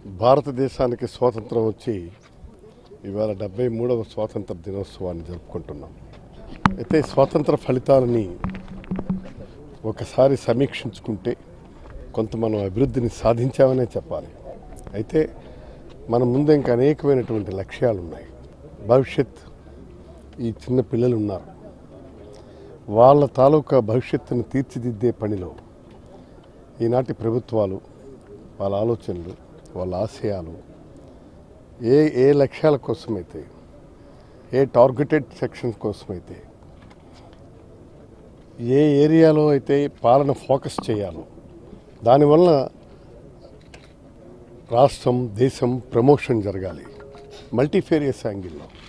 భారతదేశానికి స్వాతంత్రం వచ్చి ఇవాళ డెబ్బై మూడవ స్వాతంత్ర దినోత్సవాన్ని జరుపుకుంటున్నాం అయితే స్వాతంత్ర ఫలితాలని ఒకసారి సమీక్షించుకుంటే కొంత మనం అభివృద్ధిని సాధించామనే చెప్పాలి అయితే మన ముందు ఇంకా అనేకమైనటువంటి లక్ష్యాలు ఉన్నాయి భవిష్యత్ ఈ చిన్న పిల్లలు ఉన్నారు వాళ్ళ తాలూకా భవిష్యత్తును తీర్చిదిద్దే పనిలో ఈనాటి ప్రభుత్వాలు వాళ్ళ ఆలోచనలు వాళ్ళ ఆశయాలు ఏ ఏ లక్ష్యాల కోసమైతే ఏ టార్గెటెడ్ సెక్షన్స్ కోసమైతే ఏ ఏరియాలో అయితే పాలన ఫోకస్ చేయాలో దానివల్ల రాష్ట్రం దేశం ప్రమోషన్ జరగాలి మల్టీఫేరియస్ యాంగిల్లో